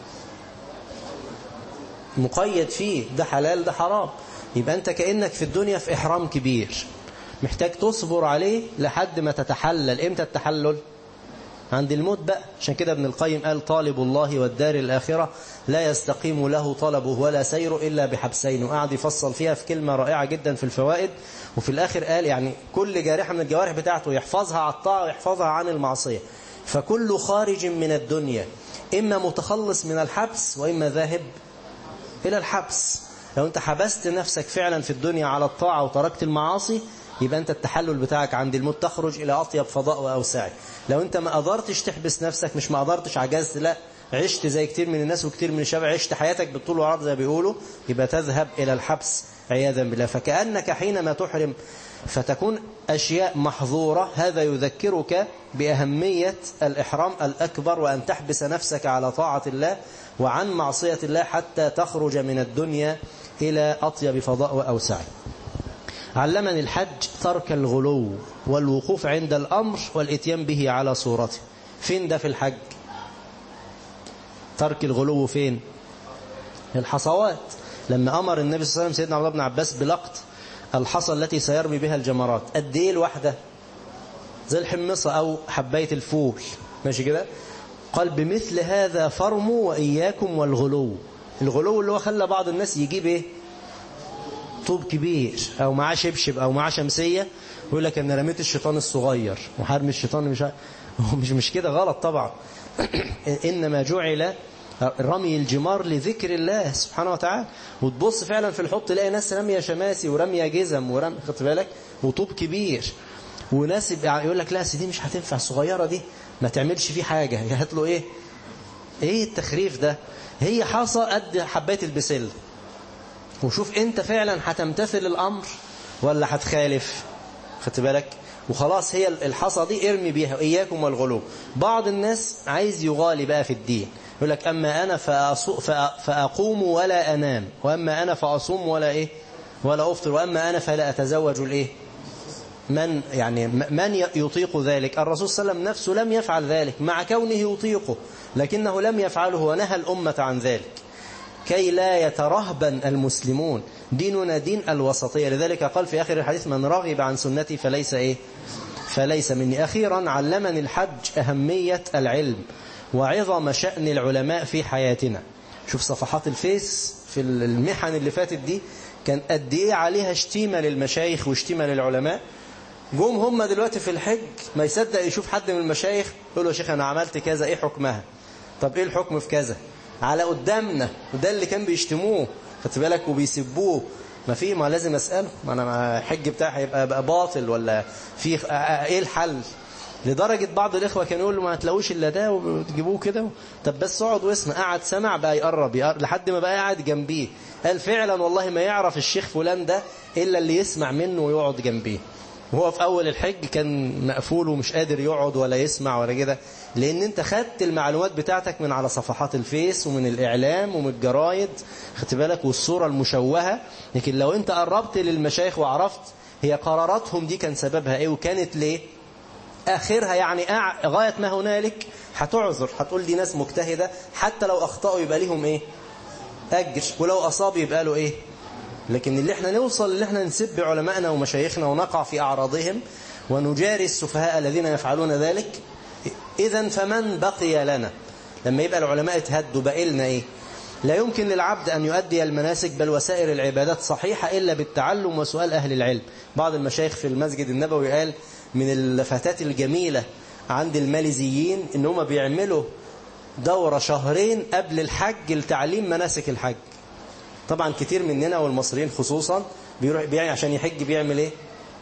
مقيد فيه ده حلال ده حرام يبقى أنت كأنك في الدنيا في إحرام كبير محتاج تصبر عليه لحد ما تتحلل إمتى التحلل عند الموت بقى عشان كده ابن القيم قال طالب الله والدار الآخرة لا يستقيم له طلبه ولا سيره إلا بحبسين وقعد يفصل فيها في كلمة رائعة جدا في الفوائد وفي الآخر قال يعني كل جارحة من الجوارح بتاعته يحفظها على الطاعة ويحفظها عن المعصية فكل خارج من الدنيا إما متخلص من الحبس وإما ذاهب إلى الحبس لو أنت حبست نفسك فعلا في الدنيا على الطاعة وتركت المعاصي يبقى أنت التحلل بتاعك عند الموت تخرج إلى أطيب فضاء وأوسع لو أنت ما قدرتش تحبس نفسك مش ما قدرتش عجزت لا عشت زي كتير من الناس وكتير من الشباب عشت حياتك بالطول والعرض زي بيقولوا يبقى تذهب إلى الحبس عياذا بالله فكأنك حينما تحرم فتكون أشياء محظورة هذا يذكرك بأهمية الإحرام الأكبر وأن تحبس نفسك على طاعة الله وعن معصية الله حتى تخرج من الدنيا إلى أطيب فضاء وأوسع علمني الحج ترك الغلو والوقوف عند الأمر والإتيان به على صورته فين ده في الحج ترك الغلو فين الحصوات لما أمر النبي صلى الله عليه وسلم سيدنا عبد الله بن عباس بلقط الحصى التي سيرمي بها الجمرات قد ايه الواحدة زي الحمصة أو حباية الفول ماشي كده قال بمثل هذا فرموا وإياكم والغلو الغلو اللي هو خلى بعض الناس يجيب ايه طوب كبير او معاه شبشب او معاه شمسية يقول لك انا رميت الشيطان الصغير وحرم الشيطان مش مش مش كده غلط طبعا انما جعل رمي الجمار لذكر الله سبحانه وتعالى وتبص فعلا في الحوض تلاقي ناس رميه شماسي ورميه جزم ورمي خدت بالك وطوب كبير وناس يقول لك لا دي مش هتنفع الصغيره دي ما تعملش فيه حاجه هات له ايه ايه التخريف ده هي حاصه قد حبايه البسله وشوف انت فعلا هتمتثل الامر ولا هتخالف خدت بالك وخلاص هي الحصى دي ارمي بيها اياكم والغلو بعض الناس عايز يغالي بقى في الدين يقول لك اما انا فاقوم ولا انام واما انا فاصوم ولا ايه ولا افطر واما انا فلا اتزوج الايه من يعني من يطيق ذلك الرسول صلى الله عليه وسلم نفسه لم يفعل ذلك مع كونه يطيقه لكنه لم يفعله ونهى الأمة عن ذلك كي لا يترهبن المسلمون ديننا دين الوسطية لذلك قال في آخر الحديث من رغب عن سنتي فليس إيه فليس مني أخيرا علمني الحج أهمية العلم وعظم شأن العلماء في حياتنا شوف صفحات الفيس في المحن اللي فاتت دي كان قد ايه عليها شتيمة للمشايخ وشتيمة للعلماء جم هم دلوقتي في الحج ما يصدق يشوف حد من المشايخ يقول له يا شيخ انا عملت كذا ايه حكمها طب ايه الحكم في كذا على قدامنا وده اللي كان بيشتموه خدت بالك وبيسبوه ما في ما لازم اساله ما انا الحج بتاعي هيبقى بقى باطل ولا في ايه الحل لدرجة بعض الإخوة كانوا يقولوا ما هتلاقوش إلا ده وتجيبوه كده طب بس اقعد واسمع قعد سمع بقى يقرب, يقرب لحد ما بقى قاعد جنبيه قال فعلا والله ما يعرف الشيخ فلان ده إلا اللي يسمع منه ويقعد جنبيه وهو في أول الحج كان مقفول ومش قادر يقعد ولا يسمع ولا كده لأن أنت خدت المعلومات بتاعتك من على صفحات الفيس ومن الإعلام ومن الجرايد خدت بالك والصورة المشوهة لكن لو أنت قربت للمشايخ وعرفت هي قراراتهم دي كان سببها إيه وكانت ليه آخرها يعني غاية ما هنالك هتعذر هتقول دي ناس مجتهدة حتى لو أخطأوا يبقى ليهم إيه أجر ولو أصاب يبقى له إيه لكن اللي احنا نوصل اللي احنا نسب علمائنا ومشايخنا ونقع في أعراضهم ونجاري السفهاء الذين يفعلون ذلك إذا فمن بقي لنا لما يبقى العلماء اتهدوا بقى لنا إيه لا يمكن للعبد أن يؤدي المناسك بل وسائر العبادات صحيحة إلا بالتعلم وسؤال أهل العلم بعض المشايخ في المسجد النبوي قال من اللفتات الجميلة عند الماليزيين ان هم بيعملوا دورة شهرين قبل الحج لتعليم مناسك الحج طبعا كتير مننا والمصريين خصوصا بيروح بيعني عشان يحج بيعمل ايه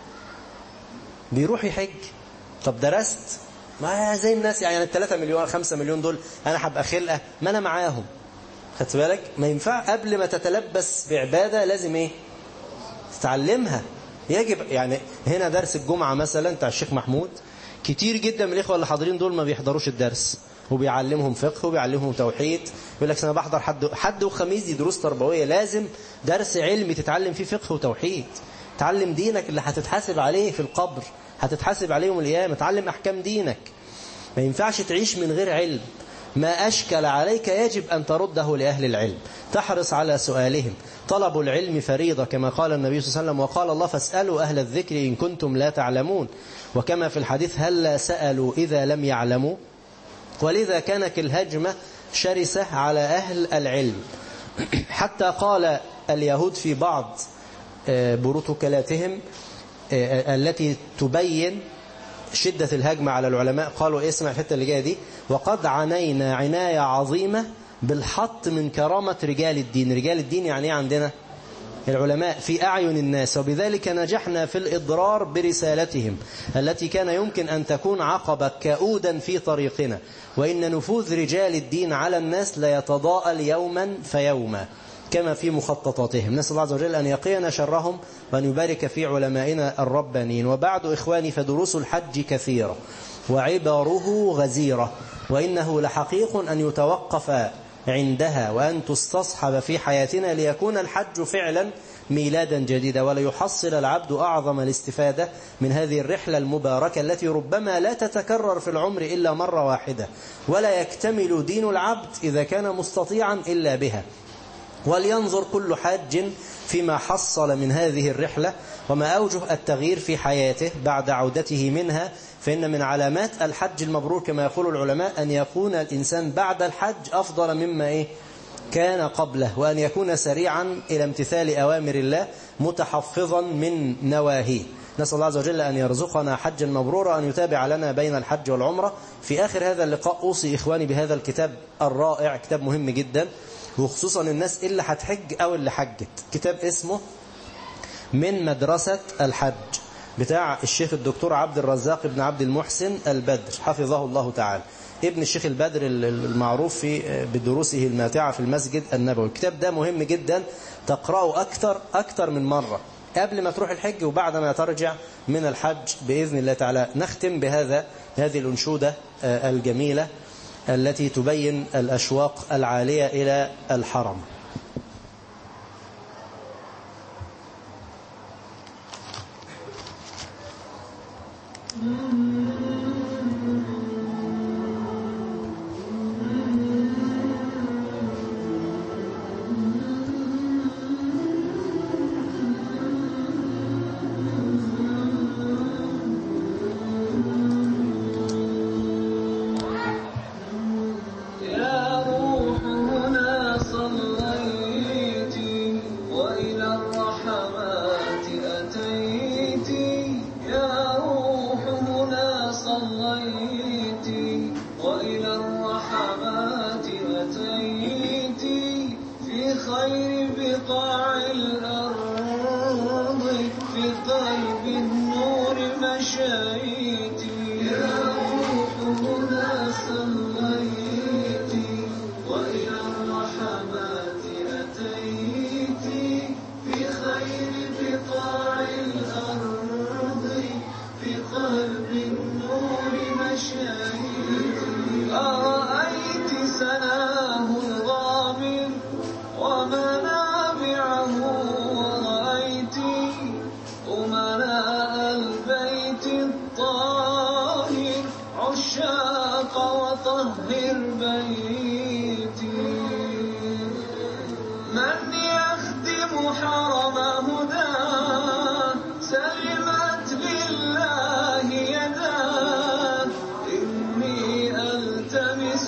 بيروح يحج طب درست ما زي الناس يعني الثلاثة مليون خمسة مليون دول انا هبقى خلقة ما انا معاهم خدت بالك ما ينفع قبل ما تتلبس بعبادة لازم ايه تتعلمها يجب يعني هنا درس الجمعة مثلا بتاع الشيخ محمود كتير جدا من الإخوة اللي حاضرين دول ما بيحضروش الدرس وبيعلمهم فقه وبيعلمهم توحيد يقول لك أنا بحضر حد حد وخميس دي دروس تربوية لازم درس علمي تتعلم فيه فقه وتوحيد تعلم دينك اللي هتتحاسب عليه في القبر هتتحاسب عليه يوم القيامة تعلم أحكام دينك ما ينفعش تعيش من غير علم ما أشكل عليك يجب أن ترده لأهل العلم تحرص على سؤالهم طلب العلم فريضة كما قال النبي صلى الله عليه وسلم وقال الله فاسألوا أهل الذكر إن كنتم لا تعلمون وكما في الحديث هل لا سألوا إذا لم يعلموا ولذا كانت الهجمة شرسة على أهل العلم حتى قال اليهود في بعض بروتوكلاتهم التي تبين شدة الهجمة على العلماء قالوا اسمع الحتة اللي جاية دي وقد عنينا عناية عظيمة بالحط من كرامة رجال الدين رجال الدين يعني ايه عندنا العلماء في أعين الناس وبذلك نجحنا في الإضرار برسالتهم التي كان يمكن أن تكون عقبة كؤودا في طريقنا وإن نفوذ رجال الدين على الناس ليتضاءل يوما فيوما كما في مخططاتهم نسأل الله عز وجل أن يقينا شرهم وأن يبارك في علمائنا الربانيين وبعد إخواني فدروس الحج كثيرة وعبره غزيرة وإنه لحقيق أن يتوقف عندها وأن تستصحب في حياتنا ليكون الحج فعلا ميلادا جديدا وليحصل العبد أعظم الاستفادة من هذه الرحلة المباركة التي ربما لا تتكرر في العمر إلا مرة واحدة ولا يكتمل دين العبد إذا كان مستطيعا إلا بها ولينظر كل حاج فيما حصل من هذه الرحلة وما أوجه التغيير في حياته بعد عودته منها فإن من علامات الحج المبرور كما يقول العلماء أن يكون الإنسان بعد الحج أفضل مما إيه كان قبله وأن يكون سريعا إلى امتثال أوامر الله متحفظا من نواهيه نسأل الله عز وجل أن يرزقنا حجا مبرورا أن يتابع لنا بين الحج والعمرة في آخر هذا اللقاء أوصي إخواني بهذا الكتاب الرائع كتاب مهم جدا وخصوصا الناس اللي هتحج أو اللي حجت كتاب اسمه من مدرسة الحج بتاع الشيخ الدكتور عبد الرزاق بن عبد المحسن البدر حفظه الله تعالى ابن الشيخ البدر المعروف في بدروسه الماتعة في المسجد النبوي الكتاب ده مهم جدا تقرأه أكثر أكثر من مرة قبل ما تروح الحج وبعد ما ترجع من الحج بإذن الله تعالى نختم بهذا هذه الأنشودة الجميلة التي تبين الأشواق العالية إلى الحرم مشيتي يا روح هنا صليتي وإلى الرحمات أتيتي في خير بقاع الأرض في قلب النور مشيتي أرأيت سناه الغامر ومنابعه ورأيت أمراء البيت الطاهر عشاق وطهر بيتي من يخدم حرم هدى سلمت لله يداه إني ألتمس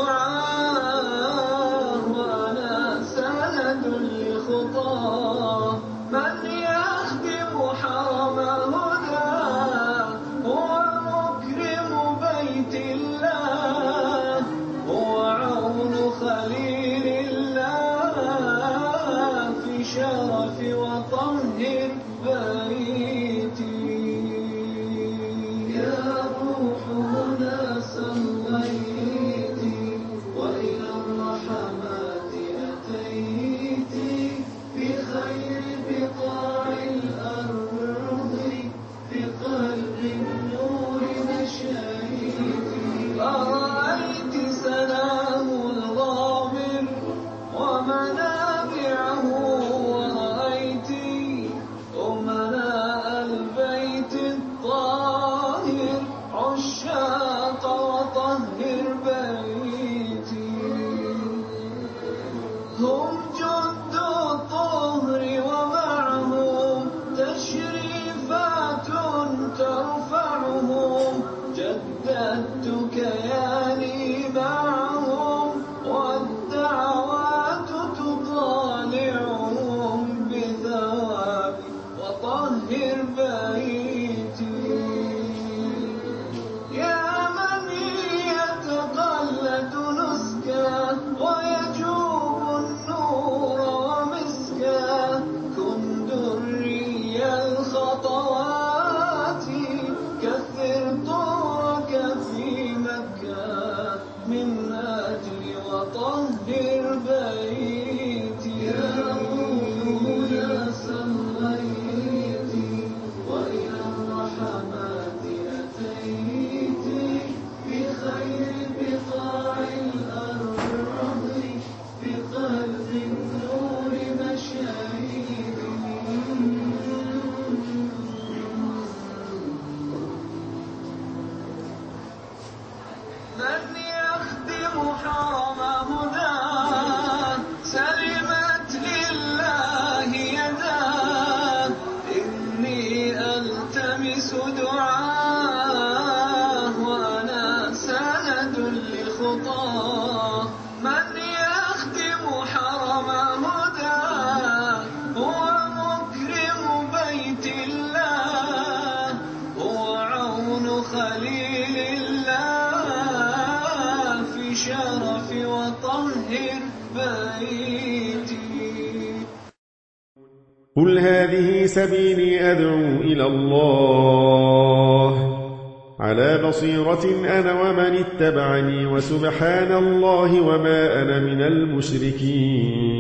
دعاه وأنا سند لخطاه من يخدم حرم هدى هو مكرم بيت الله هو عون خليل الله في شرف وطهر بيتي يا روح هنا صليتي وإلى الرحمات أتيتي في خير بقاع الأرض في قلب النور مشيتي أرأيت سلام الغامر ومنابعه ورأيت أمراء البيت الطاهر عشاق وطهر بيتي هم جند الطهر ومعهم تشريفات ترفعهم جددت كياني معهم والدعوات تطالعهم بثواب وطهر بيتي يا من يتقلد نسكا ويجوب النور ومسكا كن دري الخطوات كثر طرك في مكة من أجل وطهر بيتي يا روح يا صليتي وإلى الرحمات أتيتي في خير بقاع الأرض في قلب النور مشيتي من يخدم حرم هدى سلمت لله يداه إني ألتمس دعاه وأنا سند لخطاه من يخدم حرم هدى هو مكرم بيت الله هو عون خليل الله في شرف وطهر بيتي قل هذه سبيلي أدعو إلى الله على بصيرة أنا ومن اتبعني وسبحان الله وما أنا من المشركين